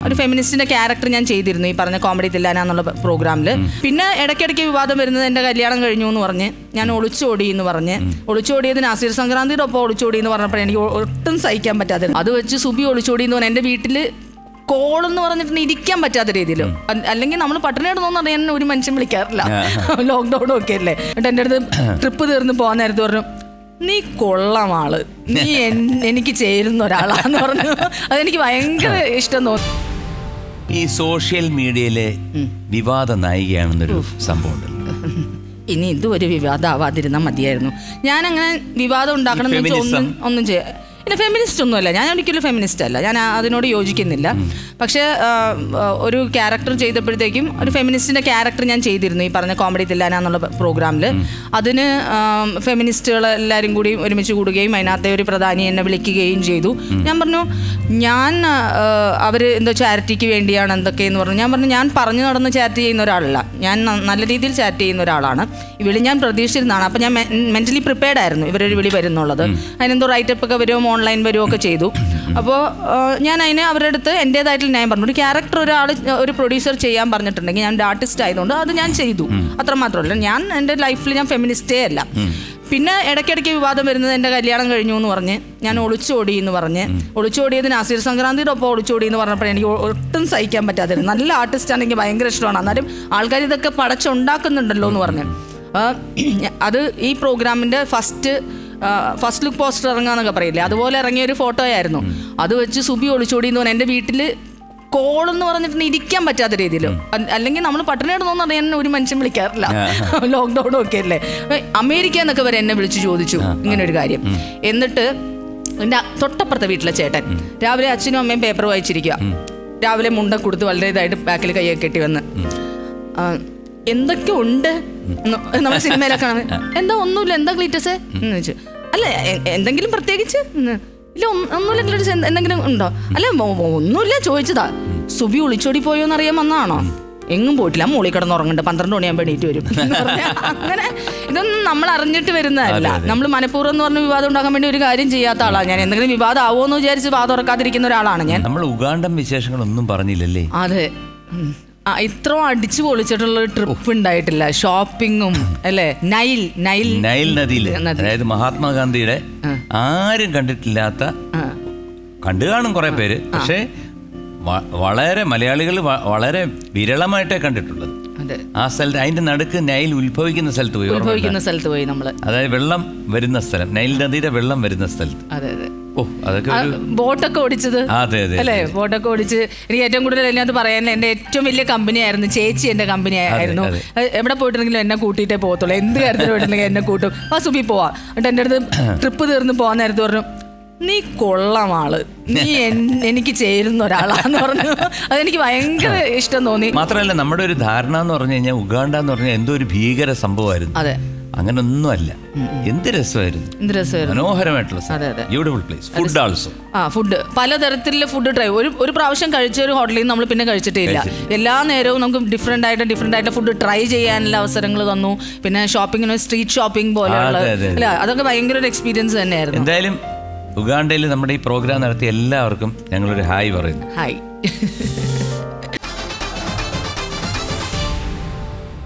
ഒരു ഫെമിനിസ്റ്റിന്റെ ക്യാരക്ടർ ഞാൻ ചെയ്തിരുന്നു ഈ പറഞ്ഞ കോമഡി തില്ലാന എന്നുള്ള പ്രോഗ്രാമിൽ പിന്നെ ഇടയ്ക്കിടയ്ക്ക് വിവാദം വരുന്നത് എന്റെ കല്യാണം കഴിഞ്ഞു എന്ന് പറഞ്ഞ് ഞാൻ ഒളിച്ചോടി എന്ന് പറഞ്ഞ് ഒളിച്ചോടിയത് നാസീർ സംക്രാന്തിയുടെ ഒപ്പം ഒളിച്ചോടി എന്ന് പറഞ്ഞപ്പോൾ എനിക്ക് ഒട്ടും സഹിക്കാൻ പറ്റാതെ അത് വെച്ച് സുബി ഒളിച്ചോടി എന്ന് പറഞ്ഞാൽ എൻ്റെ വീട്ടിൽ കോളെന്ന് പറഞ്ഞിട്ട് ഇരിക്കാൻ പറ്റാത്ത രീതിയിൽ അല്ലെങ്കിൽ നമ്മൾ പട്ടിണി ഇടുന്നോന്ന് അറിയാൻ ഒരു മനുഷ്യൻ വിളിക്കാറില്ല ലോക്ക്ഡൗൺ ഒക്കെ അല്ലേ എന്നിട്ട് എൻ്റെ അടുത്ത് ട്രിപ്പ് തീർന്ന് പോകാൻ നേരത്ത് പറഞ്ഞു നീ കൊള്ളാം ആള് നീ എൻ- എനിക്ക് ചേരുന്ന ഒരാളാന്ന് പറഞ്ഞു അതെനിക്ക് ഭയങ്കര ഇഷ്ടം തോന്നി ഈ സോഷ്യൽ മീഡിയയിലെ വിവാദ നായികയാണെന്നൊരു സംഭവം ഉണ്ടല്ലോ ഇനി ഇത് ഒരു വിവാദം ആവാതിരുന്നാൽ മതിയായിരുന്നു ഞാൻ അങ്ങനെ വിവാദം ഉണ്ടാക്കണം എന്ന് വെച്ചാൽ ഒന്നും ഒന്നും ചെയ്യാ പിന്നെ ഫെമിനിസ്റ്റ് ഒന്നുമല്ല ഞാൻ ഒരിക്കലും ഫെമിനിസ്റ്റ് അല്ല ഞാൻ ആ- അതിനോട് യോജിക്കുന്നില്ല പക്ഷേ ആ, ആ, ഒരു ക്യാരക്ടർ ചെയ്തപ്പോഴത്തേക്കും ഒരു ഫെമിനിസ്റ്റിന്റെ ക്യാരക്ടർ ഞാൻ ചെയ്തിരുന്നു ഈ പറഞ്ഞ കോമഡി തില്ലാന എന്നുള്ള പ്രോഗ്രാമിൽ അതിന് ഫെമിനിസ്റ്റുകൾ എല്ലാവരും കൂടി ഒരുമിച്ച് കൂടുകയും അതിനകത്തെ ഒരു പ്രധാനി എന്നെ വിളിക്കുകയും ചെയ്തു ഞാൻ പറഞ്ഞു ഞാൻ അവർ എന്തോ ചാരിറ്റിക്ക് വേണ്ടിയാണ് എന്തൊക്കെയെന്ന് പറഞ്ഞു ഞാൻ പറഞ്ഞു ഞാൻ പറഞ്ഞു നടന്ന് ചാരിറ്റി ചെയ്യുന്ന ഒരാളല്ല ഞാൻ ന- നല്ല രീതിയിൽ ചാരിറ്റി ചെയ്യുന്ന ഒരാളാണ് ഈ വിളി ഞാൻ പ്രതീക്ഷിച്ചിരുന്നതാണ് അപ്പോൾ ഞാൻ മെന്റലി പ്രിപ്പയർഡ് ആയിരുന്നു ഇവരൊരു വിളി വരുന്നുള്ളത് അതിനെന്തോ റൈറ്റപ്പ് ഒക്കെ വരുമോ ഓൺലൈൻ വരുമോ ഒക്കെ ചെയ്തു അപ്പോൾ ഞാൻ അതിന് അവരുടെ അടുത്ത് എൻ്റേതായിട്ടുള്ള ന്യായം പറഞ്ഞു ഒരു ക്യാരക്ടർ ഒരാൾ ഒരു പ്രൊഡ്യൂസർ ചെയ്യാൻ പറഞ്ഞിട്ടുണ്ടെങ്കിൽ ഞാൻ ഒരു ആർട്ടിസ്റ്റ് ആയതുകൊണ്ട് അത് ഞാൻ ചെയ്തു അത്ര മാത്രമല്ല ഞാൻ എൻ്റെ ലൈഫിൽ ഞാൻ ഫെമിനിസ്റ്റേ അല്ല പിന്നെ ഇടയ്ക്കിടയ്ക്ക് വിവാദം വരുന്നത് എൻ്റെ കല്യാണം കഴിഞ്ഞു എന്ന് പറഞ്ഞ് ഞാൻ ഒളിച്ചോടി എന്ന് പറഞ്ഞ് ഒളിച്ചോടിയത് നാസീർ സംക്രാന്തിയുടെ ഒപ്പം ഒളിച്ചോടി എന്ന് പറഞ്ഞപ്പോൾ എനിക്ക് ഒട്ടും സഹിക്കാൻ പറ്റാതിരുന്നു നല്ല ആർട്ടിസ്റ്റ് ആണെങ്കിൽ ഭയങ്കര ഇഷ്ടമാണ് എന്നാലും ആൾക്കാർ ഇതൊക്കെ പടച്ചുണ്ടാക്കുന്നുണ്ടല്ലോ എന്ന് പറഞ്ഞു ആ, അത് ഈ പ്രോഗ്രാമിൻ്റെ ഫസ്റ്റ് ഫസ്റ്റ് ലുക്ക് പോസ്റ്റർ ഇറങ്ങാന്നൊക്കെ പറയില്ലേ അതുപോലെ ഇറങ്ങിയ ഒരു ഫോട്ടോ ആയിരുന്നു അത് വെച്ച് സുബി ഒളിച്ചോടി എന്ന് പറഞ്ഞാൽ എൻ്റെ വീട്ടിൽ കോളെന്ന് പറഞ്ഞിട്ട് ഇരിക്കാൻ പറ്റാത്ത രീതിയിൽ അല്ലെങ്കിൽ നമ്മൾ പട്ടിണി ഇടുന്നോന്ന് അറിയാൻ ഒരു മനുഷ്യൻ വിളിക്കാറില്ല ലോക്ക്ഡൗൺ ഒക്കെ അല്ലേ ഏ, അമേരിക്ക എന്നൊക്കെ വരെ എന്നെ വിളിച്ചു ചോദിച്ചു ഇങ്ങനെ ഒരു കാര്യം എന്നിട്ട് എൻ്റെ തൊട്ടപ്പുറത്തെ വീട്ടിലെ ചേട്ടൻ രാവിലെ അച്ഛനും അമ്മയും പേപ്പർ വായിച്ചിരിക്കുക രാവിലെ മുണ്ട കൊടുത്ത് വളരെ ഇതായിട്ട് ബാക്കിൽ കൈയൊക്കെ കെട്ടി വന്ന് ആ, എന്തൊക്കെ ഉണ്ട് എന്ന് നമ്മൾ സിനിമയിലൊക്കെ കാണാൻ എന്താ ഒന്നുമില്ല എന്താ ക്ലീറ്റസ് എന്ന് ചോദിച്ചു അല്ല എ- എന്തെങ്കിലും പ്രത്യേകിച്ച് എന്ന്. ഇല്ല ഒന്നും- ഒന്നുമില്ല ക്ലീറ്റസ് എന്ത്- എന്തെങ്കിലും ഉണ്ടോ അല്ല ഒ- ഒ- ഒന്നുമില്ല ചോദിച്ചതാ സുബി ഒളിച്ചോടി പോയോന്ന് അറിയാൻ വന്നാണോ എങ്ങും പോയിട്ടില്ല മോളിൽ കിടന്ന് ഉറങ്ങുന്നുണ്ട് പന്ത്രണ്ട് മണിയാകുമ്പോൾ എണീറ്റ് വരും എന്ന് പറഞ്ഞാ അങ്ങനെ ഇതൊന്നും നമ്മൾ അറിഞ്ഞിട്ട് വരുന്നതല്ല നമ്മൾ മനഃപൂർവ്വം എന്ന് പറഞ്ഞ വിവാദം ഉണ്ടാക്കാൻ വേണ്ടി ഒരു കാര്യം ചെയ്യാത്ത ആളാണ് ഞാൻ എന്തെങ്കിലും വിവാദം ആവുമോ എന്ന് വിചാരിച്ച് വാദം ഉറക്കാതിരിക്കുന്ന ഒരാളാണ് ഞാൻ നമ്മൾ ഉഗാണ്ടൻ വിശേഷങ്ങളൊന്നും പറഞ്ഞില്ലല്ലേ അതെ ഉം. ആ, ഇത്രയും അടിച്ചു പൊളിച്ചിട്ടുള്ള ഒരു ട്രിപ്പ് ഉണ്ടായിട്ടില്ല ഷോപ്പിങ്ങും അല്ലേ നൈൽ നൈൽ നൈൽ നദിയിൽ നദി. അതായത് മഹാത്മാഗാന്ധിയുടെ ആരും കണ്ടിട്ടില്ലാത്ത ആ, കണ്ടു കാണും കുറെ പേര് പക്ഷേ വ- വളരെ മലയാളികൾ വ- വളരെ വിരളമായിട്ടേ കണ്ടിട്ടുള്ളത് അതെ ആ സ്ഥലത്ത് അതിന്റെ നടുക്ക് നൈൽ ഉത്ഭവിക്കുന്ന സ്ഥലത്ത് പോയി ഓർമ്മയുണ്ടോ? ഉത്ഭവിക്കുന്ന സ്ഥലത്ത് പോയി നമ്മള് അതായത് വെള്ളം വരുന്ന സ്ഥലം നൈൽ നദിയുടെ വെള്ളം വരുന്ന സ്ഥലത്ത് അതെ അതെ ഓ അതൊക്കെ ആ, ഒരു ബോട്ടൊക്കെ ഓടിച്ചത് അതെ അതെ അല്ലേ ബോട്ടൊക്കെ ഓടിച്ച് എനിക്ക് ഏറ്റവും കൂടുതൽ അതിനകത്ത് പറയാൻ എന്റെ ഏറ്റവും വലിയ കമ്പനി ആയിരുന്നു ചേച്ചി എന്റെ കമ്പനി ആയിരുന്നു അതെ. അത് എവിടെ പോയിട്ടുണ്ടെങ്കിലും എന്നെ കൂട്ടിയിട്ടേ പോകത്തുള്ളൂ എന്ത് കാര്യത്തിന് പോയിട്ടുണ്ടെങ്കിൽ എന്നെ കൂട്ടും ആ സുബി പോവാ എന്നിട്ട് എൻ്റെ അടുത്ത് ട്രിപ്പ് തീർന്ന് പോകാൻ നേരത്ത് പറഞ്ഞു നീ കൊള്ളാം ആള് നീ എൻ- എനിക്ക് ചേരുന്ന ഒരാളാന്ന് പറഞ്ഞു അതെനിക്ക് ഭയങ്കര ഇഷ്ടം തോന്നി മാത്രമല്ല നമ്മുടെ ഒരു ധാരണ എന്ന് പറഞ്ഞു കഴിഞ്ഞാൽ ഉഗാണ്ട എന്ന് പറഞ്ഞാൽ എന്തോ ഒരു ഭീകര സംഭവമായിരുന്നു അതെ അങ്ങനെ ഒന്നുമല്ല എന്ത് രസമായിരുന്നു എന്ത് രസമായിരുന്നു മനോഹരമായിട്ടുള്ള അതെ, അതെ. ബ്യൂട്ടിഫുൾ പ്ലേസ് ഫുഡ് ആൾസോ ആ ഫുഡ് പലതരത്തിലുള്ള ഫുഡ് ട്രൈ ഒരു ഒരു പ്രാവശ്യം കഴിച്ച ഒരു ഹോട്ടലിൽ നിന്ന് നമ്മൾ പിന്നെ കഴിച്ചിട്ടേ ഇല്ല എല്ലാ നേരവും നമുക്ക് ഡിഫറെൻ്റ് ആയിട്ട് ഡിഫറെൻ്റ് ആയിട്ട് ഫുഡ് ട്രൈ ചെയ്യാനുള്ള അവസരങ്ങൾ തന്നു പിന്നെ ഷോപ്പിങ്ങിന് സ്ട്രീറ്റ് ഷോപ്പിംഗ് പോലെയുള്ള അതെ, അതെ, അതെ. അല്ല അതൊക്കെ ഭയങ്കര ഒരു എക്സ്പീരിയൻസ് തന്നെയായിരുന്നു എന്തായാലും ഉഗാണ്ടയിൽ നമ്മുടെ ഈ പ്രോഗ്രാം നടത്തിയ എല്ലാവർക്കും ഞങ്ങളൊരു ഹായ് പറയുന്നു ഹായ്